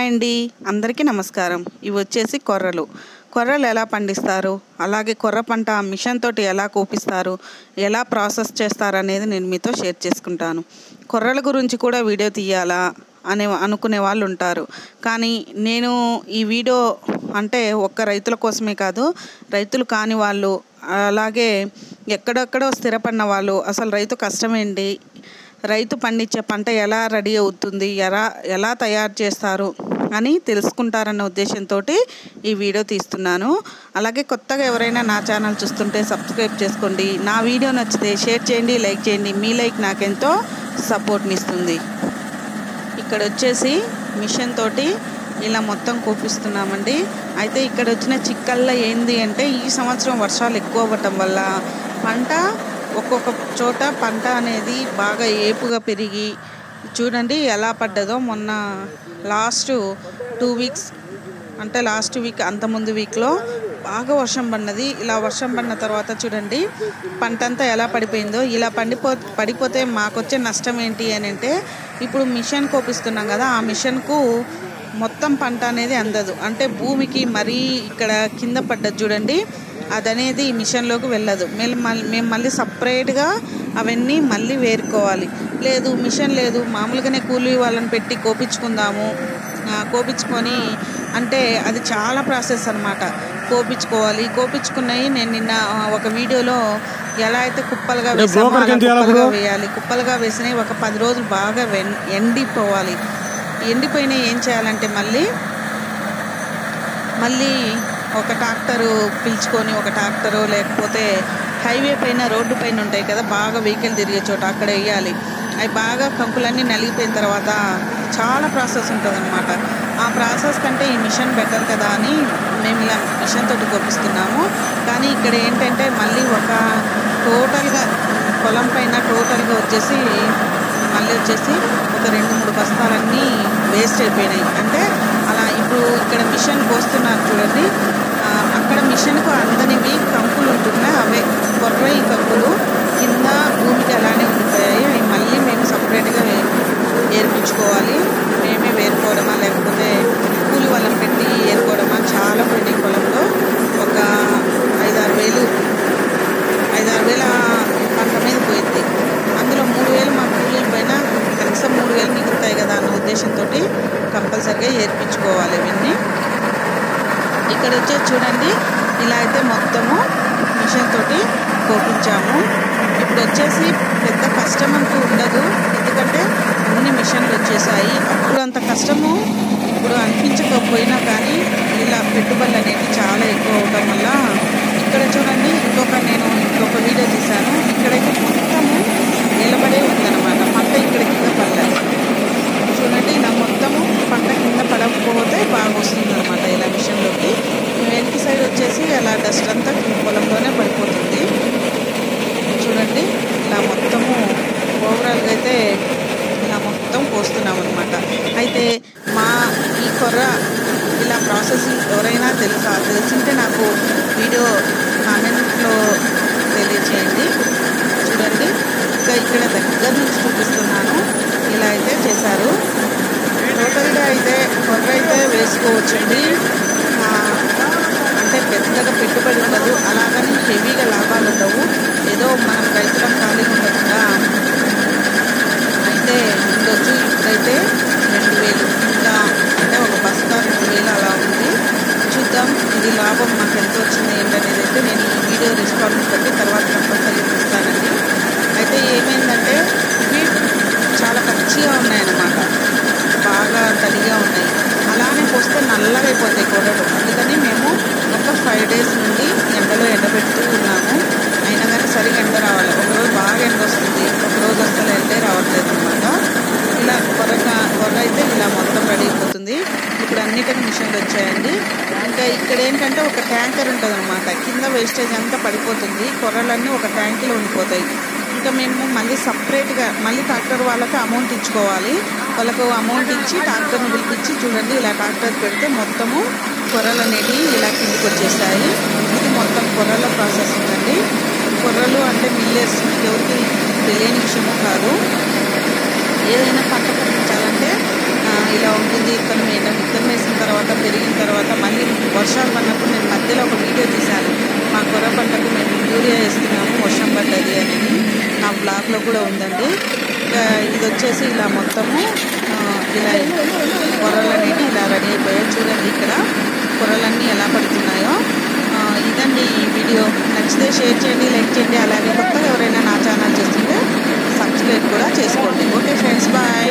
Hi అండి అందరికీ నమస్కారం ఇవి వచ్చేసి కొర్రలు కొర్రలు ఎలా పండిస్తారు అలాగే కొర్ర పంట మిషన్ తోటి ఎలా కోపిస్తారు ఎలా ప్రాసెస్ చేస్తారు అనేది నేను మీతో షేర్ చేసుకుంటాను కొర్రల గురించి కూడా వీడియో తీయాలా అనే అనుకునే వాళ్ళు ఉంటారు కానీ నేను ఈ వీడియో అంటే ఒక్క రైతుల కోసమే కాదు రైతులు కాని వాళ్ళు అలాగే ఎక్కడెక్కడో స్థిరపడిన వాళ్ళు అసలు రైతు కష్టమేంటి రైతు పండించే పంట ఎలా రెడీ అవుతుంది ఎలా ఎలా తయారు చేస్తారు అని తెలుసుకుంటారన్న ఉద్దేశంతో ఈ వీడియో తీస్తున్నాను అలాగే కొత్తగా ఎవరైనా నా ఛానల్ చూస్తుంటే సబ్స్క్రైబ్ చేసుకోండి నా వీడియో నచ్చితే షేర్ చేయండి లైక్ చేయండి మీ లైక్ నాకెంతో సపోర్ట్ని ఇస్తుంది ఇక్కడ వచ్చేసి మిషన్ తోటి ఇలా మొత్తం కూపిస్తున్నామండి అయితే ఇక్కడ వచ్చిన చిక్కల్లో ఏంది అంటే ఈ సంవత్సరం వర్షాలు ఎక్కువ అవ్వటం వల్ల పంట ఒక్కొక్క చోట పంట అనేది బాగా ఏపుగా పెరిగి చూడండి ఎలా పడ్డదో మొన్న లాస్ట్ టూ వీక్స్ అంటే లాస్ట్ వీక్ అంతకుముందు వీక్లో బాగా వర్షం పడినది ఇలా వర్షం పడిన తర్వాత చూడండి పంట అంతా ఎలా పడిపోయిందో ఇలా పండిపో పడిపోతే మాకు వచ్చే నష్టం ఏంటి అని అంటే ఇప్పుడు మిషన్ కోపిస్తున్నాం కదా ఆ మిషన్కు మొత్తం పంట అనేది అందదు అంటే భూమికి మరీ ఇక్కడ కింద పడ్డది చూడండి అదనేది మిషన్లోకి వెళ్ళదు మేము మళ్ళీ మేము మళ్ళీ సపరేట్గా అవన్నీ మళ్ళీ వేరుకోవాలి లేదు మిషన్ లేదు మామూలుగానే కూలీ వాళ్ళని పెట్టి కోపించుకుందాము ఆ, కోపించుకొని అంటే అది చాలా ప్రాసెస్ అనమాట కోపించుకోవాలి కోపించుకున్నవి నేను నిన్న ఆ, ఒక వీడియోలో ఎలా అయితే కుప్పలుగా రేపు వేసామో broker కి అలా ఎంత ఇవ్వాలా కుప్పలుగా బ్రో? వేయాలి కుప్పలుగా వేసినవి ఒక పది రోజులు బాగా వెన్- ఎండిపోవాలి ఎండిపోయినవి ఏం చేయాలంటే మళ్ళీ మళ్ళీ ఒక ట్రాక్టరు పిలుచుకొని ఒక ట్రాక్టరు లేకపోతే హైవే పైన రోడ్డు పైన ఉంటాయి కదా బాగా వెహికల్ తిరిగే చోట అక్కడ వేయాలి అవి బాగా కంకులన్నీ నలిగిపోయిన తర్వాత చాలా ప్రాసెస్ ఉంటుంది ఆ ప్రాసెస్ కంటే ఈ మిషన్ బెటర్ కదా అని మేము ఇలా మిషన్ తోటి కోపిస్తున్నాము కానీ ఇక్కడ ఏంటంటే మళ్ళీ ఒక టోటల్గా పొలం పైన టోటల్గా వచ్చేసి మళ్ళీ వచ్చేసి ఒక రెండు మూడు బస్తాలన్నీ వేస్ట్ అయిపోయినాయి అంటే అలా ఇప్పుడు ఇక్కడ మిషన్ పోస్తున్నారు చూడండి ఆ, అక్కడ మిషన్కు అందనివి కంకులు ఉంటున్నాయి అవే కొర్రయి కంకులు కింద భూమికి అలానే ఉండిపోయాయి అవి మళ్ళీ మేము సపరేట్గా ఏర్పించుకోవాలి మేమే వేరుకోవడమా లేకపోతే కూలి వాళ్ళని పెట్టి ఏరుకోవడమా చాలా పోయినాయి పొలంలో ఒక ఐదారు వేలు ఐదారు వేల పంట మీద పోయింది అందులో మూడు వేలు మా కూలీలు పైన కనీసం మూడు వేలు మిగులుతాయి కదా అన్న ఉద్దేశంతో కంపల్సరిగా ఏర్పించుకోవాలి ఇవన్నీ ఇక్కడ వచ్చేసి చూడండి ఇలా అయితే మొత్తము మిషన్ తోటి కోపించాము ఇప్పుడు వచ్చేసి పెద్ద కష్టం అంటూ ఉండదు ఎందుకంటే అన్ని మిషన్లు వచ్చేసాయి అప్పుడు అంత కష్టము ఇప్పుడు అనిపించకపోయినా కానీ ఇలా పెట్టుబడులు అనేవి చాలా ఎక్కువ అవడం వల్ల ఇక్కడ చూడండి ఇంకొక నేను ఇంకొక వీడియో తీశాను ఇక్కడైతే మొత్తము నిలబడే ఉందన్నమాట పంట ఇక్కడ కింద పడలేదు చూడండి ఇలా మొత్తము పంట కింద పడకపోతే బాగా వస్తుంది అనమాట ఇలా మిషన్లోకి వెనక సైడ్ వచ్చేసి అలా డస్ట్ అంతా పొలంలోనే పడిపోతుంది చూడండి ఇలా మొత్తము ఓవరాల్గా అయితే ఇలా మొత్తం పోస్తున్నాం అనమాట అయితే మా ఈ కొర్ర ఇలా ప్రాసెసింగ్ ఎవరైనా తెలుసా తెలిసింటే నాకు వీడియో కామెంట్లో తెలియచేయండి చూడండి ఇంకా ఇక్కడ దగ్గర నుంచి చూపిస్తున్నాను ఇలా అయితే చేశారు టోటల్గా అయితే కొర్ర అయితే వేసుకోవచ్చండి ఆ, అంటే పెద్దగా పెట్టుబడి ఉండదు అలాగని హెవీగా లాభాలు ఉండవు ఏదో మనం రైతులం ఖాళీగా ఉండకుండా అయితే ఉండొచ్చు ఇప్పుడైతే రెండు వేలు ఇంకా అంటే ఒక బస్తా రెండు వేలు అలా ఉంది చూద్దాం ఇది లాభం మాకు ఎంత వచ్చింది ఏంటనేది అయితే నేను ఈ వీడియో రెస్పాన్స్ బట్టి తర్వాత కంపల్సరీ చూస్తానండి అయితే ఏమైందంటే ఇవి చాలా పచ్చిగా ఉన్నాయన్నమాట బాగా తడిగా ఉన్నాయి అలానే పోస్తే నల్లగా అయిపోతాయి కొర్రలు అందుకని మేము ఒక ఫైవ్ డేస్ నుండి ఎండలో ఎండబెడుతూ ఉన్నాము అయినా కానీ సరిగా ఎండ రావాలి ఒకరోజు బాగా ఎండ వస్తుంది ఒక రోజు అసలు ఎండే రావట్లేదు అనమాట ఇలా కొర్రగా కొర్ర అయితే ఇలా మొత్తం రెడీ అయిపోతుంది ఇప్పుడు అన్నిటికీ మిషన్లు వచ్చాయండి ఇంకా ఇక్కడ ఏంటంటే ఒక ట్యాంకర్ ఉంటుంది అనమాట కింద వేస్టేజ్ అంతా పడిపోతుంది కొర్రలన్నీ ఒక ట్యాంకులో ఉండిపోతాయి ఇంకా మేము మళ్ళీ సపరేట్గా మళ్ళీ ట్రాక్టర్ వాళ్ళకి అమౌంట్ ఇచ్చుకోవాలి వాళ్ళకు అమౌంట్ ఇచ్చి ట్రాక్టర్ని పిలిపించి చూడండి ఇలా ట్రాక్టర్ పెడితే మొత్తము కొర్రలు అనేవి ఇలా కిందికి వచ్చేస్తాయి ఇది మొత్తం కొర్రల ప్రాసెస్ ఉందండి కొర్రలు అంటే మిల్లెట్స్ మీకు ఎవరికి తెలియని విషయము కాదు ఏదైనా పంట పండించాలంటే ఆ, ఇలా ఉంటుంది మంది విత్తనం వేయడం విత్తనం వేసిన తర్వాత పెరిగిన తర్వాత మళ్ళీ వర్షాలు పడినప్పుడు నేను మధ్యలో ఒక వీడియో తీశాను మా కొర్ర పంటకు మేము యూరియా వేస్తున్నాము వర్షం పడ్డది అని నా బ్లాగ్లో కూడా ఉందండి ఇంకా ఇది వచ్చేసి ఇలా మొత్తము ఆ, ఇలా కొర్రలు అనేవి ఇలా రెడీ అయిపోయాయి చూడండి ఇక్కడ కొర్రలన్నీ ఎలా పడుతున్నాయో ఆ, ఇదండి ఈ వీడియో నచ్చితే షేర్ చేయండి లైక్ చేయండి అలాగే కొత్తగా ఎవరైనా నా ఛానల్ చూస్తుంటే సబ్స్క్రైబ్ కూడా చేసుకోండి ఓకే ఫ్రెండ్స్ బాయ్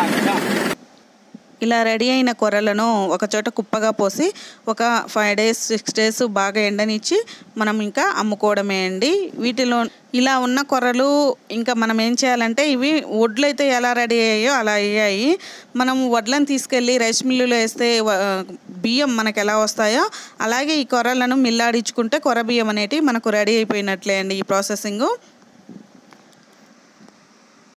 ఇలా రెడీ అయిన కొర్రలను ఒక చోట కుప్పగా పోసి ఒక ఫైవ్ డేస్ సిక్స్ డేస్ బాగా ఎండనిచ్చి మనం ఇంకా అమ్ముకోవడమే అండి వీటిలో ఇలా ఉన్న కొర్రలు ఇంకా మనం ఏం చేయాలంటే ఇవి వడ్లు అయితే ఎలా రెడీ అయ్యాయో అలా అయ్యాయి మనం వడ్లను తీసుకెళ్ళి రైస్ మిల్లులో వేస్తే వ- బియ్యం మనకు ఎలా వస్తాయో అలాగే ఈ కొర్రలను మిల్లాడించుకుంటే కొర్ర బియ్యం అనేటివి మనకు రెడీ అయిపోయినట్లే అండి ఈ ప్రాసెసింగ్